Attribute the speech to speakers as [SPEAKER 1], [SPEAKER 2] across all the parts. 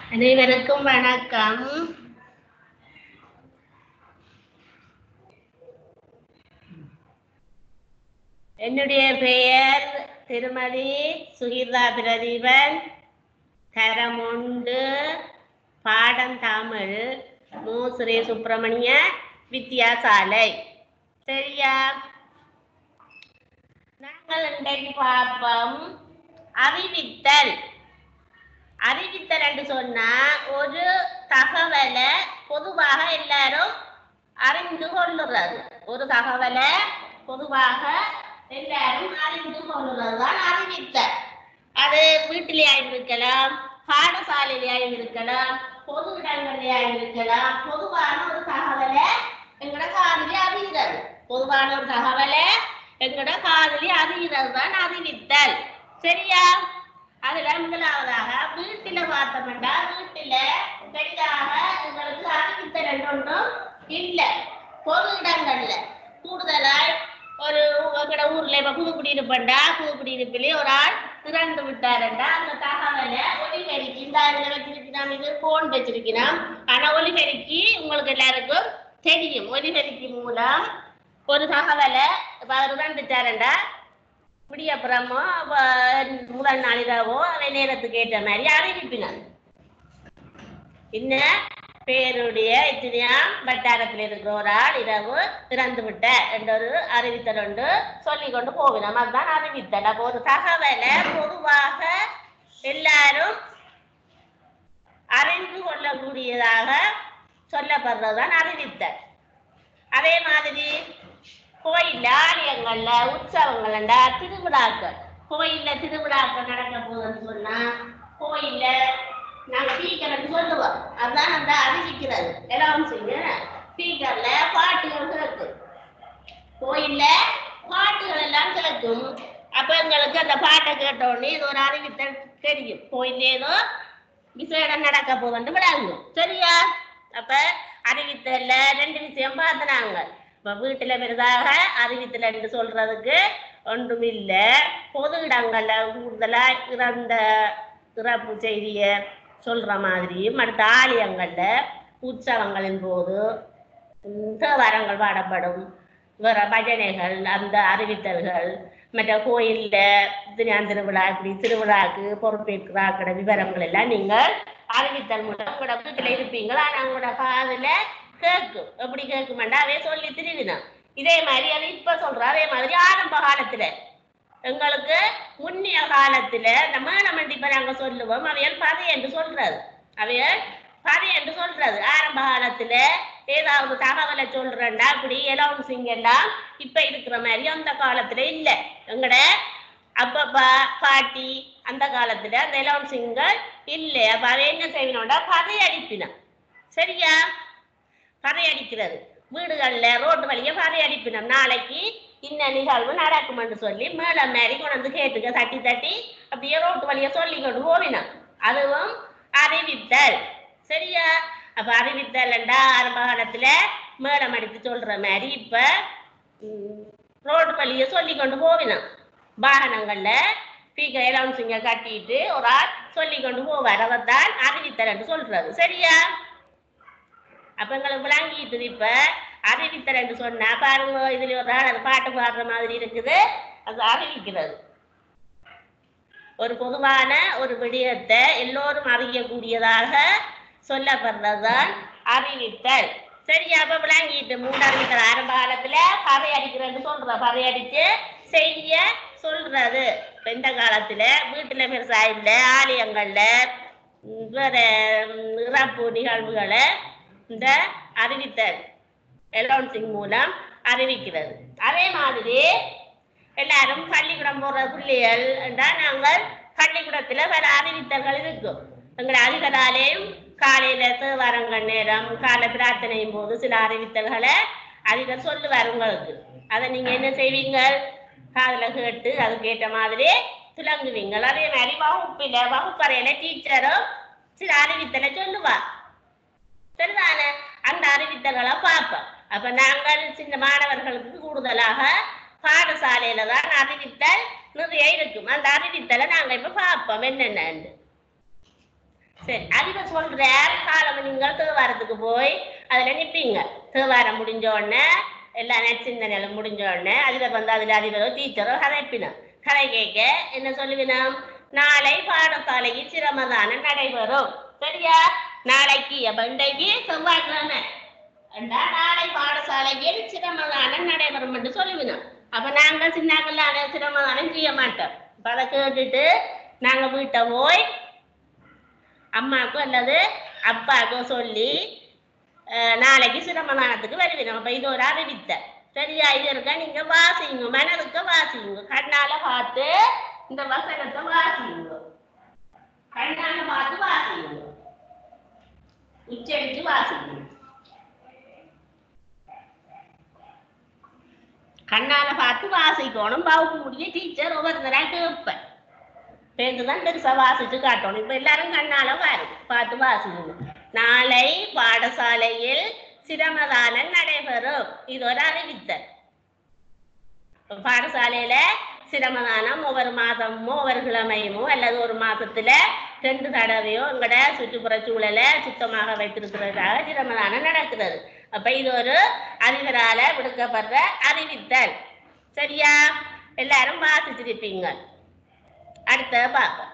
[SPEAKER 1] அனைவருக்கும் வணக்கம் என்னுடைய பெயர் திருமதி சுகிர்தா பிரதீபன் தரம் ஒன்று பாடம் தமிழ் மு ஸ்ரீ சுப்பிரமணிய வித்தியாசாலை சரியா நாங்கள் இன்றைக்கு பார்ப்போம் அறிவித்தல் அறிவித்தல் என்று சொன்னா ஒரு தகவலை பொதுவாக எல்லாரும் அறிந்து கொள்ளுறது ஒரு தகவலை பொதுவாக எல்லாரும் அறிந்து கொள்ளுறது தான் அறிவித்தல் அது வீட்டிலேயும் இருக்கலாம் பாடசாலையிலேயும் இருக்கலாம் பொது இடங்களிலேயும் இருக்கலாம் பொதுவான ஒரு தகவலை எங்கட காதலி அறிகிறது பொதுவான ஒரு தகவலை எங்கட காதலி அறிகிறது தான் அறிவித்தல் சரியா அதுல முதலாவதாக வீட்டில பார்த்தோம்னா வீட்டில பெரிதாக எங்களுக்கு அறிவித்தல் ஒன்றும் இல்ல பொது இடங்கள்ல கூடுதலாய் ஒரு எங்கட ஊர்ல இப்ப புது குடியிருப்பண்டா புது குடியிருப்பிலே ஒரு ஆள் திறந்து விட்டாருண்டா அந்த தகவலை ஒலிபெருக்கி இந்த இதுல வச்சிருக்கிறோம் இது போன் வச்சிருக்கிறோம் ஆனா ஒலிபெருக்கி உங்களுக்கு எல்லாருக்கும் தெரியும் ஒலிபெருக்கி மூலம் ஒரு தகவலை இப்ப அவர் வந்துட்டாருண்டா விடியப்புறமோ அவ- முதல் நாளிதாவோ அவன் நேரத்துக்கு ஏற்ற மாதிரி அறிவிப்பினான் இன்ன பேருடைய இத்தனையாம் வட்டாரத்தில் இருக்கிற ஒரு ஆள் இரவு திறந்து விட்ட என்ற ஒரு அறிவித்தல் ஒன்று சொல்லிக் கொண்டு போவினோம் அதுதான் அறிவித்தல் அப்போ ஒரு தகவலை பொதுவாக எல்லாரும் அறிந்து கொள்ளக்கூடியதாக சொல்லப்படுறதுதான் அறிவித்தல் அதே மாதிரி கோயில்ல ஆலயங்கள்ல உற்சவங்கள்ல திருவிழாக்கள் கோயில்ல திருவிழாக்கள் நடக்க போகுதுன்னு சொன்னா கோயில்ல நாங்க ஸ்பீக்கர்னு சொல்லுவோம் அதான் அந்த அறிவிக்கிறது எல்லாம் செய்ய ஸ்பீக்கர்ல பாட்டுகள் கேட்கும் கோயில்ல பாட்டுகள் எல்லாம் கேட்கும் அப்ப எங்களுக்கு அந்த பாட்டை கேட்ட உடனே இது ஒரு அறிவித்தல் தெரியும் கோயில்ல ஏதோ விசேடம் நடக்க போகுதுன்னு விடாங்க சரியா அப்ப அறிவித்தல்ல ரெண்டு விஷயம் பார்த்தனாங்க இப்ப வீட்டுல பெரிதாக அறிவித்தல் என்று சொல்றதுக்கு ஒன்றும் இல்ல பொது இடங்கள்ல கூடுதலா இறந்த இறப்பு செய்திய சொல்ற மாதிரியும் அடுத்த ஆலயங்கள்ல உற்சவங்களின் போது தேவாரங்கள் பாடப்படும் வேற பஜனைகள் அந்த அறிவித்தல்கள் மற்ற கோயில்ல திருஞான் திருவிழா இப்படி திருவிழாக்கு பொறுப்பேற்கிறாக்கிற விவரங்கள் எல்லாம் நீங்கள் அறிவித்தல் மூலம் உங்களோட வீட்டுல இருப்பீங்களா ஆனா உங்களோட காதுல கேட்கும் எப்படி கேட்குமெண்டா அவே சொல்லி திருவினோம் இதே மாதிரி அது இப்ப சொல்றோம் அதே மாதிரி ஆரம்ப காலத்துல எங்களுக்கு முன்னிய காலத்துல இந்த மேலமண்டி இப்ப நாங்க சொல்லுவோம் அவையல் பதை என்று சொல்றது அவையல் பதை என்று சொல்றது ஆரம்ப காலத்துல ஏதாவது தகவலை சொல்றேன்டா அப்படி எலவுன்சிங் எல்லாம் இப்ப இருக்கிற மாதிரி அந்த காலத்துல இல்ல எங்கட அப்பப்பா பாட்டி அந்த காலத்துல அந்த எலவுன்சிங்கள் இல்ல அப்ப அதை என்ன செய்யணும்டா பதை அடிப்பினான் சரியா பறை அடிக்கிறது வீடுகள்ல ரோட்டு வழியா பறை அடிப்பினோம் நாளைக்கு இன்ன நிகழ்வு நடக்கும்னு சொல்லி மேல மாரி கொண்டு கேட்டுக்க தட்டி தட்டி அப்படியே ரோட்டு வழியா சொல்லி கொண்டு போவினோம் அதுவும் அறிவித்தல் சரியா அப்ப அறிவித்தல்ண்டா ஆரம்ப காலத்துல மேளம் அடித்து சொல்ற மாதிரி இப்ப ம், ரோடு வழியா சொல்லி கொண்டு போவினோம் வாகனங்கள்ல ஸ்பீக்கர் எலவுன்சிங்க கட்டிட்டு ஒரு ஆள் சொல்லி கொண்டு போவார் அவர் தான் அறிவித்தல் என்று சொல்றது சரியா அப்ப எங்களுக்கு விளங்கிட்டு இப்ப அறிவித்தல் என்று சொன்னா பாருங்க இதுல ஒரு ஆள் அது பாட்டு பாடுற மாதிரி இருக்குது அது அறிவிக்கிறது ஒரு பொதுவான ஒரு விடயத்தை எல்லோரும் அறியக்கூடியதாக சொல்லப்படுறதுதான் அறிவித்தல் சரி அப்ப விளங்கிட்டு மூணு அறிவித்தல் ஆரம்ப காலத்துல பறை அடிக்கிறேன்னு சொல்ற பறை அடிச்சு செய்திய சொல்றது இப்ப இந்த காலத்துல வீட்டுல பெருசா இல்ல ஆலயங்கள்ல உம், வேற உம், இறப்பு நிகழ்வுகளை இந்த அறிவித்தல் அனௌன்சிங் மூலம் அறிவிக்கிறது அதே மாதிரி எல்லாரும் பள்ளிக்கூடம் போற பிள்ளைகள் என்றால் நாங்கள் பள்ளிக்கூடத்துல பல அறிவித்தல்கள் இருக்கும் எங்களை அதிகாலையும் காலையில தேவாரங்கள் நேரம் காலை பிரார்த்தனையும் போது சில அறிவித்தல்களை அதிகம் சொல்லுவார் உங்களுக்கு அதை நீங்க என்ன செய்வீங்க காதுல கேட்டு அதுக்கேற்ற மாதிரி துலங்குவீங்க அதே மாதிரி வகுப்பில வகுப்பறையில டீச்சரும் சில அறிவித்தலை சொல்லுவார் சரிதானே அந்த அறிவித்தல்களை பார்ப்போம் அப்ப நாங்கள் சின்ன மாணவர்களுக்கு கூடுதலாக பாடசாலையில தான் அறிவித்தல் நிறைய இருக்கும் அந்த அறிவித்தலை நாங்க இப்ப பார்ப்போம் என்னென்னு சரி அதுக்கு சொல்றார் காலம் நீங்கள் தேவாரத்துக்கு போய் அதுல நிப்பீங்க தேவாரம் முடிஞ்ச உடனே எல்லா நெற்சிந்தனைகளும் முடிஞ்ச உடனே அதில் வந்து அதில் அதிபரோ டீச்சரோ கதைப்பினோம் கதை கேட்க என்ன சொல்லுவினோம் நாளை பாடசாலையில் சிரமதானம் நடைபெறும் சரியா நாளைக்கு அப்ப இன்றைக்கு செவ்வாய்க்கிழமை அண்டா நாளை பாடசாலையில் சிரமதானம் நடைபெறும் என்று சொல்லுவினோம் அப்ப நாங்க சின்னாக்கள்லான சிரமதானம் செய்ய மாட்டோம் அப்ப அதை கேட்டுட்டு நாங்க வீட்டை போய் அம்மாக்கும் அல்லது அப்பாவுக்கும் சொல்லி அஹ், நாளைக்கு சிரமதானத்துக்கு வருவினோம் அப்ப இது ஒரு அறிவித்த சரியா இது இருக்க நீங்க வாசிங்க மனதுக்கு வாசிங்க கண்ணால பார்த்து இந்த வசனத்தை வாசிங்க கண்ணால பார்த்து வாசிங்க உச்சரிச்சு வாசிங்க கண்ணால பார்த்து வாசிக்கணும் வகுப்பு முடிய டீச்சர் ஒவ்வொரு தடவை கேட்பேன் பேருந்துதான் பெருசா வாசிச்சு காட்டணும் இப்ப எல்லாரும் கண்ணால பாரு பார்த்து வாசிக்கணும் நாளை பாடசாலையில் சிரமதானம் நடைபெறும் இது ஒரு அறிவித்தல் இப்ப பாடசாலையில சிரமதானம் ஒவ்வொரு மாதமோ ஒவ்வொரு கிழமையுமோ அல்லது ஒரு மாசத்துல ரெண்டு தடவையோ எங்கட சுற்றுப்புற சூழலை சுத்தமாக வைத்திருக்கிறதுக்காக சிரமதானம் நடக்கிறது அப்ப இது ஒரு அறிவரால விடுக்கப்படுற அறிவித்தல் சரியா எல்லாரும் வாசிச்சிருப்பீங்க அடுத்த பார்ப்போம்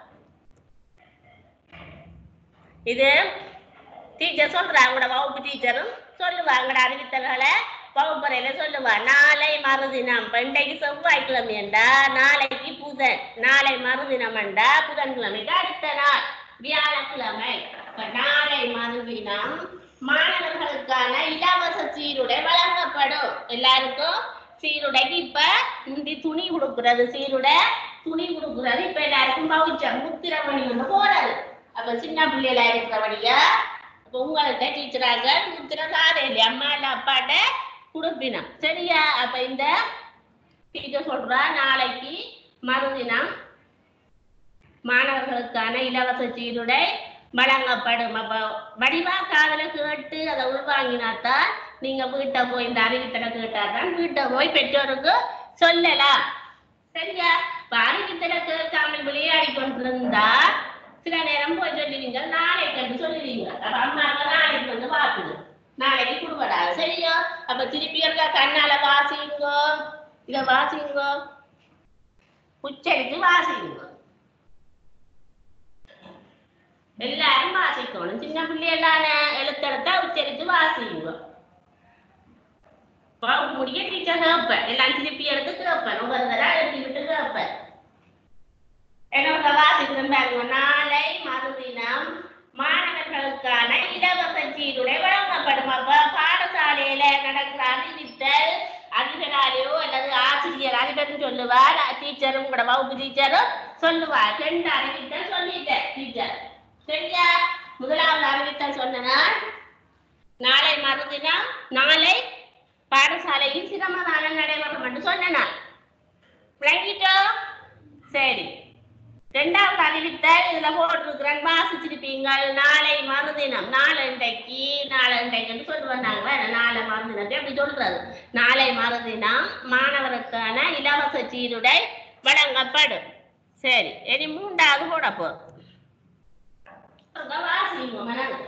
[SPEAKER 1] இது டீச்சர் சொல்றாங்க உங்களோட வகுப்பு டீச்சரும் சொல்லுவாங்க அறிவித்தல்களை வகுப்பறையில சொல்லுவா நாளை மறுதினம் இப்ப இன்றைக்கு செவ்வாய்க்கிழமை என்றா நாளைக்கு புதன் நாளை மறுதினம் என்றா புதன்கிழமைக்கு அடுத்த நாள் வியாழக்கிழமை இப்ப நாளை மறுதினம் மாணவர்களுக்கான இலவச சீருடை வழங்கப்படும் எல்லாருக்கும் சீருடைக்கு இப்ப முந்தி துணி கொடுக்கறது சீருடை துணி கொடுக்கறது இப்ப எல்லாருக்கும் பவுச்சர் முத்திரமணி வந்து போறது அப்ப சின்ன பிள்ளைகளா இருக்கிறபடியா அப்ப உங்கள்கிட்ட டீச்சராக முத்திரம் சாரு இல்லையா அம்மா இல்ல அப்பாட்ட கொடுப்பினம் சரியா அப்ப இந்த டீச்சர் சொல்றா நாளைக்கு மறுதினம் மாணவர்களுக்கான இலவச சீருடை வழங்கப்படும் அப்ப வடிவா காதல கேட்டு அதை உள்வாங்கினாத்தான் நீங்க வீட்டை போய் இந்த அறிவித்தலை கேட்டாதான் வீட்டை போய் பெற்றோருக்கு சொல்லலாம் சரியா இப்ப அறிவித்தலை கேட்காமல் விளையாடி கொண்டிருந்தா சில நேரம் போய் சொல்லுவீங்க நாளைக்கு வந்து சொல்லுவீங்க அப்ப அம்மாவை நாளைக்கு வந்து பார்க்கணும் நாளைக்கு கொடுவடா சரியா அப்ப திருப்பி இருக்கா கண்ணால வாசிங்கோ இத வாசிங்கோ உச்சரித்து வாசிங்க எல்லாரும் வாசிக்கணும் சின்ன பிள்ளைகளான எழுத்தெடுத்தா உச்சரித்து வாசிங்க வகுப்பு முடிய டீச்சர் கேட்பேன் எல்லாம் திருப்பி எடுத்து கேட்பேன் ஒவ்வொரு தடவை எழுதி விட்டு கேட்பேன் என்னோட வாசிக்கிறேன் பாருங்க நாளை மறுதினம் மாணவர்களுக்கான இலவச சீருடை வழங்கப்படும் அப்ப பாடசாலையில நடக்கிற அறிவித்தல் அதிபராலையோ அல்லது ஆசிரியர் அதிபர்னு சொல்லுவார் டீச்சரும் கூட வகுப்பு டீச்சரும் சொல்லுவார் ரெண்டு அறிவித்தல் சொல்லிட்டேன் டீச்சர் சரியா முதலாவது அறிவித்தல் சொன்னா நாளை மறுதினம் நாளை பாடசாலையில் சிரமதானம் நடைபெறும் என்று சொன்னா விளங்கிட்டோ சரி ரெண்டாவது அறிவித்தல் இதுல போட்டிருக்கிறேன் வாசிச்சிருப்பீங்கள் நாளை மறுதினம் நாளண்டைக்கு நாளண்டைக்குன்னு சொல்லுவாங்க வேற நாளை மறுதினத்தை அப்படி சொல்றது நாளை மறுதினம் மாணவருக்கான இலவச சீருடை வழங்கப்படும் சரி இனி மூன்றாவது போட போறோம் வாசிப்போம் மனதுக்கு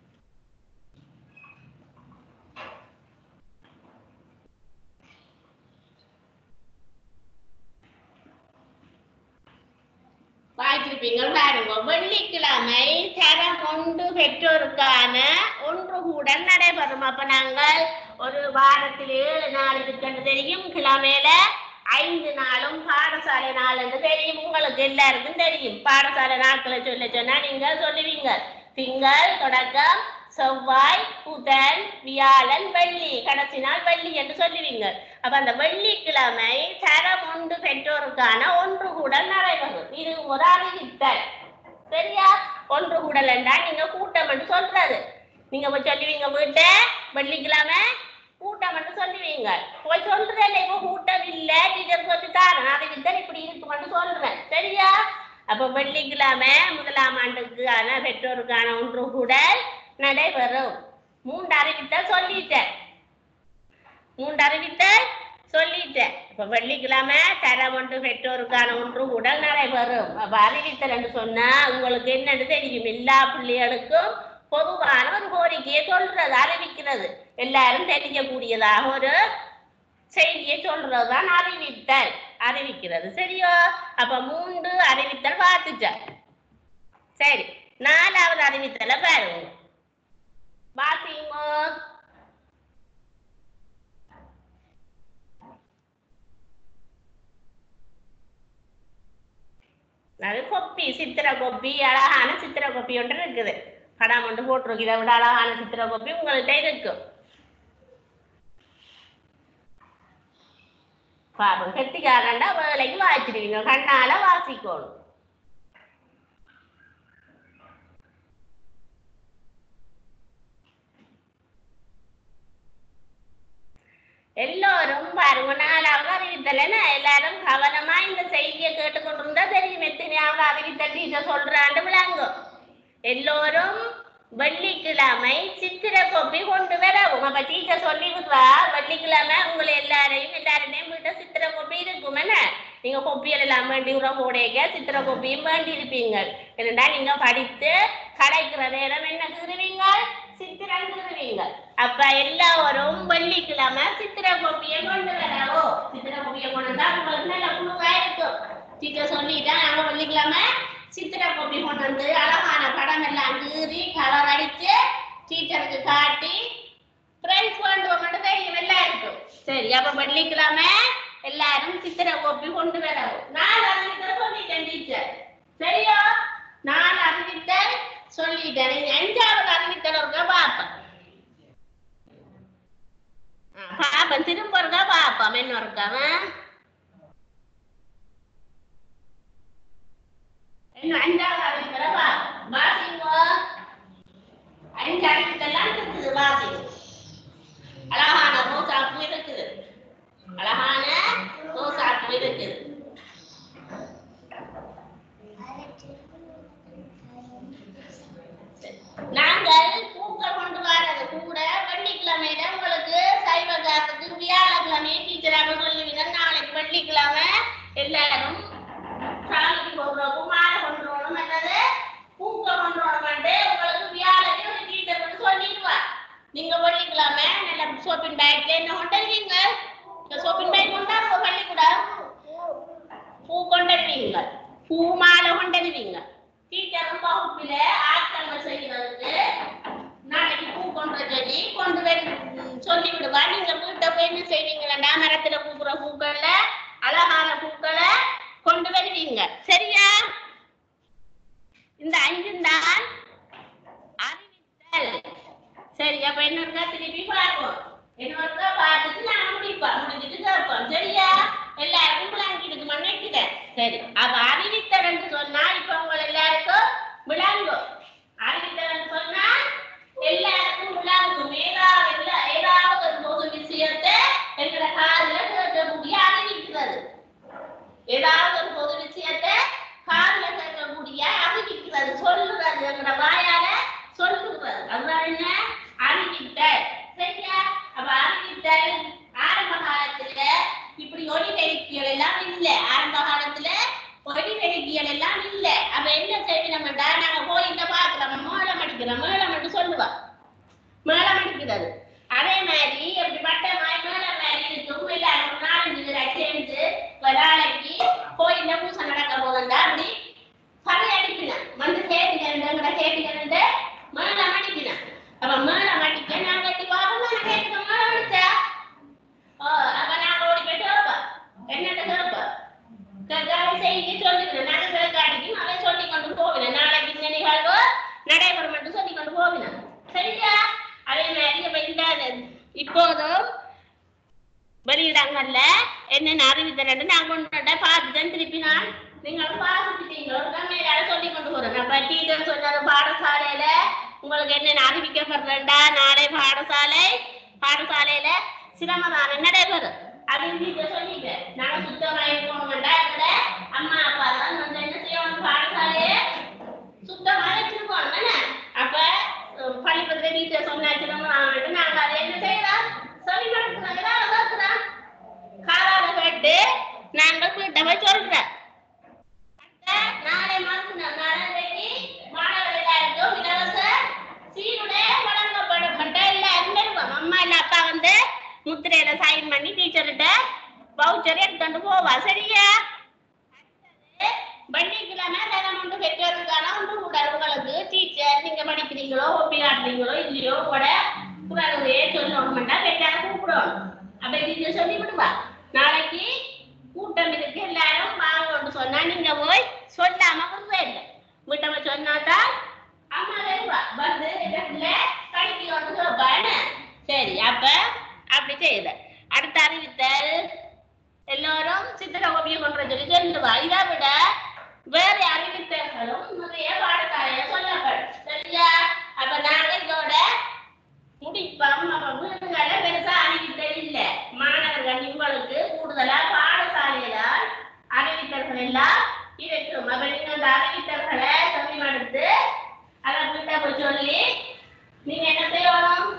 [SPEAKER 1] வாய்ச்சிருப்பீங்க பாருங்க வெள்ளிக்கிழமை தரம் ஒன்று பெற்றோருக்கான ஒன்று கூட நடைபெறும் அப்ப நாங்கள் ஒரு வாரத்தில் ஏழு நாள் இருக்குன்னு தெரியும் கிழமையில ஐந்து நாளும் பாடசாலை நாள் என்று தெரியும் உங்களுக்கு எல்லாருக்கும் தெரியும் பாடசாலை நாட்களை சொல்ல சொன்னா நீங்க சொல்லுவீங்க திங்கள் தொடக்கம் செவ்வாய் புதன் வியாழன் வெள்ளி கடைசி நாள் வெள்ளி என்று சொல்லுவீங்க அப்ப அந்த வெள்ளிக்கிழமை தரம் ஒன்று பெற்றோருக்கான ஒன்று கூடல் நடைபெறும் இது ஒரு அறிவித்தல் சரியா ஒன்று கூடல் என்றால் நீங்க கூட்டம் என்று சொல்றது நீங்க போய் சொல்லுவீங்க வீட்டை வெள்ளிக்கிழமை கூட்டம் என்று சொல்லுவீங்க போய் சொல்றேன் இப்போ கூட்டம் இல்ல டீச்சர் சொல்லி தாரேன் அறிவித்தல் இப்படி இருக்குமென்று சொல்றேன் சரியா அப்ப வெள்ளிக்கிழமை முதலாம் ஆண்டுக்கான பெற்றோருக்கான ஒன்று கூடல் நடைபெறும் மூன்று அறிவித்தல் சொல்லிட்டேன் மூன்று அறிவித்தல் சொல்லிட்டேன் இப்ப வெள்ளிக்கிழமை தரம் ஒன்று பெற்றோருக்கான ஒன்று உடல் நடைபெறும் அப்ப அறிவித்தல் என்று சொன்னா உங்களுக்கு என்னன்னு தெரியும் எல்லா பிள்ளைகளுக்கும் பொதுவான ஒரு கோரிக்கையை சொல்றது அறிவிக்கிறது எல்லாரும் தெரியக்கூடியதாக ஒரு செய்தியை சொல்றதுதான் அறிவித்தல் அறிவிக்கிறது சரியோ அப்ப மூன்று அறிவித்தல் பார்த்துட்டேன் சரி நாலாவது அறிவித்தலை பாருங்க வாசிங்க அது கொப்பி சித்திர கொப்பி அழகான சித்திர கொப்பி ஒன்று இருக்குது படம் ஒன்று போட்டிருக்கு இதை விட அழகான சித்திர கொப்பி உங்கள்கிட்ட இருக்கும் பாப்போம் கெட்டிக்காரண்டா வேலைக்கு வாசிடுவீங்க கண்ணால வாசிக்கணும் எல்லோரும் பாருங்க நாலாவது அறிவித்தலைன்னா எல்லாரும் கவனமா இந்த செய்தியை கேட்டுக்கொண்டிருந்தா தெரியும் எத்தனையாவது அறிவித்தல் டீச்சர் சொல்றாண்டு விளங்கும் எல்லோரும் வெள்ளிக்கிழமை சித்திர கொப்பி கொண்டு வரவும் அப்ப டீச்சர் சொல்லி விடுவா வெள்ளிக்கிழமை உங்களை எல்லாரையும் எல்லாருடையும் வீட்டை சித்திர கொப்பி இருக்கும் என்ன நீங்க கொப்பியல் எல்லாம் வேண்டி உரம் போடையக்க சித்திர கொப்பியும் வேண்டி இருப்பீங்க என்னடா நீங்க படித்து கடைக்கிற நேரம் என்ன கீறுவீங்க சித்திரம் கீறுவீங்க அப்ப எல்லாரும் வெள்ளிக்கிழமை சித்திர கொப்பியை கொண்டு வரவோ சித்திர கொப்பியை கொண்டு வந்தா உங்களுக்கு நல்ல குழுவா இருக்கும் டீச்சர் சொல்லிட்டா நாங்க வெள்ளிக்கிழமை சித்திர கொப்பி கொண்டு வந்து அழகான படம் எல்லாம் கீறி கலர் அடிச்சு டீச்சருக்கு காட்டி ஃப்ரெண்ட்ஸ் கொண்டு வந்து தெரியும் எல்லாருக்கும் சரி அப்ப வெள்ளிக்கிழமை எல்லாரும் சித்திர கோப்பி கொண்டு வரவும் நாலு அறிவித்தல் சொல்லிட்டேன் டீச்சர் சரியா நாலு அறிவித்தல் சொல்லிட்டேன் நீங்க அஞ்சாவது அறிவித்தல் இருக்க பாப்பேன் பாப்பேன் திரும்ப இருக்கா பாப்போம் என்ன இருக்காவன் என்ன அஞ்சாவது அறிவித்தல பாப்போம் வாசிங்க அஞ்சு அறிவித்தெல்லாம் இருக்குது வாசிங்க அழகான ரோசாப்பூ இருக்குது அழகான ரோசாப்பூ இருக்குது நாங்கள் பூக்கள் கொண்டு வரது கூட வெள்ளிக்கிழமையில உங்களுக்கு சைவ காத்துக்கு வியாழக்கிழமை டீச்சராக சொல்லுவீங்க நாளைக்கு வெள்ளிக்கிழமை எல்லாரும் சாமிக்கு போடுறோம் மாலை கொண்டு வரணும் என்னது பூக்கள் கொண்டு வரணும்ட்டு உங்களுக்கு வியாழக்கு ஒரு டீச்சர் வந்து சொல்லிடுவா நீங்க வெள்ளிக்கிழமை நல்ல சோப்பின் பேக்ல என்ன கொண்டு வருவீங்க இந்த சோப்பின் பேக் கொண்டாடுவோம் பள்ளிக்கூடம் பூ கொண்டுடுவீங்க பூ மாலை கொண்டுடுவீங்க டீச்சரும் வகுப்பில ஆட்கள் செய்யறதுக்கு நாளைக்கு பூ கொண்டு சொல்லி கொண்டு வந்து சொல்லி விடுவா நீங்க வீட்டை போய் என்ன செய்வீங்களா மரத்துல பூக்குற பூக்கள்ல அழகான பூக்களை கொண்டு வருவீங்க சரியா இந்த அஞ்சும் தான் அறிவித்தல் சரி அப்ப என்ன இருக்கா திருப்பி பார்ப்போம் என்ன இருக்கா பார்த்துட்டு நான் முடிப்போம் முடிஞ்சிட்டு கேட்போம் சரியா எல்லாருக்கும் விளங்கிடுக்கு நினைக்கிறேன் சரி அப்ப அறிவித்தல் என்று சொன்னா இப்ப உங்க எல்லாருக்கும் விளங்கும் அறிவித்தல் என்று சொன்னா எல்லாருக்கும் விளங்கும் ஏதாவது இல்ல- ஏதாவது ஒரு பொது விஷயத்தை எங்களோட காதுல கேட்கக்கூடிய அறிவிக்கிறது ஏதாவது ஒரு பொது விஷயத்தை காதுல கேட்கக்கூடிய அறிவிக்கிறது சொல்லுறது எங்களோட வாயால சொல்லுறது அதுதான் என்ன அறிவித்தல் சரியா அப்ப அறிவித்தல் ஆரம்ப காலத்துல இப்படி ஒளி பெருக்கியல் எல்லாம் இல்ல ஆரம்ப காலத்துல ஒளி பெருக்கியல் எல்லாம் இல்ல அப்ப என்ன செய்யணும்டா நாங்க கோயில்ல பாக்குறோம் மேளம் அடிக்கிறோம் மேளம் என்று சொல்லுவா மேளம் அடிக்கிறது அதே மாதிரி எப்படி வட்டமாய் மேளம் மாதிரி இருக்கும் எல்லாரும் ஒரு நாலஞ்சு பேர் சேர்ந்து ஒரு நாளைக்கு கோயில்ல பூசை நடக்க போதுண்டா அப்படி பறை அடிப்பினான் வந்து கேட்டுக்கிறேன் கேட்டுக்கிறேன் மேளம் அடிப்பினான் அப்ப மேளம் அடிக்க நாங்க எட்டி பார்ப்போம் நான் கேட்டுக்க மேளம் அடிச்சா ஓ அப்ப நாங்க ஓடி போயிட்டு வைப்போம் என்னட்ட கேட்போம் கேட்காம செய்தி சொல்லிக்கிறேன் நாங்க கேட்க அடிக்கும் அவன் சொல்லி கொண்டு போவினேன் நாளைக்கு இந்த நிகழ்வு நடைபெறும் என்று சொல்லி கொண்டு போவினேன் சரியா அதே மாதிரி இப்ப இந்த இப்போதும் வெளியிடங்கள்ல என்னென்ன அறிவித்தரன்னு நான் கொண்டு பார்த்துட்டேன் திருப்பி நான் நீங்கள் பார்த்துட்டீங்க ஒரு கம்மியால சொல்லி கொண்டு போறேன் அப்ப டீச்சர் சொன்னது பாடசாலையில உங்களுக்கு என்னென்ன அறிவிக்கப்படுறா நாளை பாடசாலை பாடசாலையில சிரமதானம் நடைபெறும் அப்படின்னு டீச்சர் சொல்லிட்டேன் நாங்க சுத்தமா இருக்கணும்டா எங்கட அம்மா அப்பா தான் வந்து என்ன செய்யணும் பாடசாலையை சுத்தமா வச்சிருக்கோம் என்ன அப்ப அஹ், பள்ளிக்கூடத்துல டீச்சர் சொன்னா சிரமம் நாங்க அதை என்ன செய்யலாம் சொல்லி கொடுக்குறோம் ஏதாவது கேட்கிறோம் டீச்சர்கிட்ட வவுச்சர் எடுத்துட்டு போவா சரியா வெள்ளிக்கிழமை தினம் ஒன்று பெற்றோருக்கான ஒன்று உடல்களுக்கு டீச்சர் நீங்க படிக்கிறீங்களோ ஒப்பி ஆடுறீங்களோ இல்லையோ கூட உடலுடைய சொல்லணும்னா பெற்றார கூப்பிடணும் அப்ப டீச்சர் சொல்லி விடுவா நாளைக்கு கூட்டம் இருக்கு எல்லாரும் வாங்கன்னு சொன்னா நீங்க போய் சொல்லாம விடுவே இல்லை வீட்டை சொன்னாதான் அம்மா வருவா வந்து இடத்துல கழிக்கணும்னு சொல்லுவாங்க சரி அப்ப அப்படி செய்யுது அடுத்த அறிவித்தல் எல்லோரும் சித்திர ஓவியம் பண்ற சொல்லி சொல்லுவா இதை விட வேற அறிவித்தல்களும் நிறைய பாடசாலையில சொல்லப்படும் சரியா அப்ப நாங்க இதோட முடிப்போம் நம்ம வீடுகள பெருசா அறிவித்தல் இல்ல மாணவர்கள் உங்களுக்கு கூடுதலா பாடசாலையிலால் அறிவித்தல்கள் எல்லாம் இருக்கும் அப்ப நீங்க அந்த அறிவித்தல்களை சொல்லி எடுத்து அதை வீட்டை போய் சொல்லி நீங்க என்ன செய்யணும்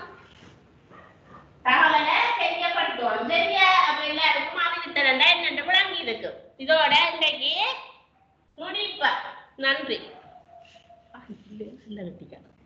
[SPEAKER 1] தகவலை தெரியப்படுத்தணும் சரியா அப்ப எல்லாருக்கும் அறிவித்தல் என்னென்று விளங்கி இருக்கு இதோட இன்றைக்கு முடிப்பா நன்றி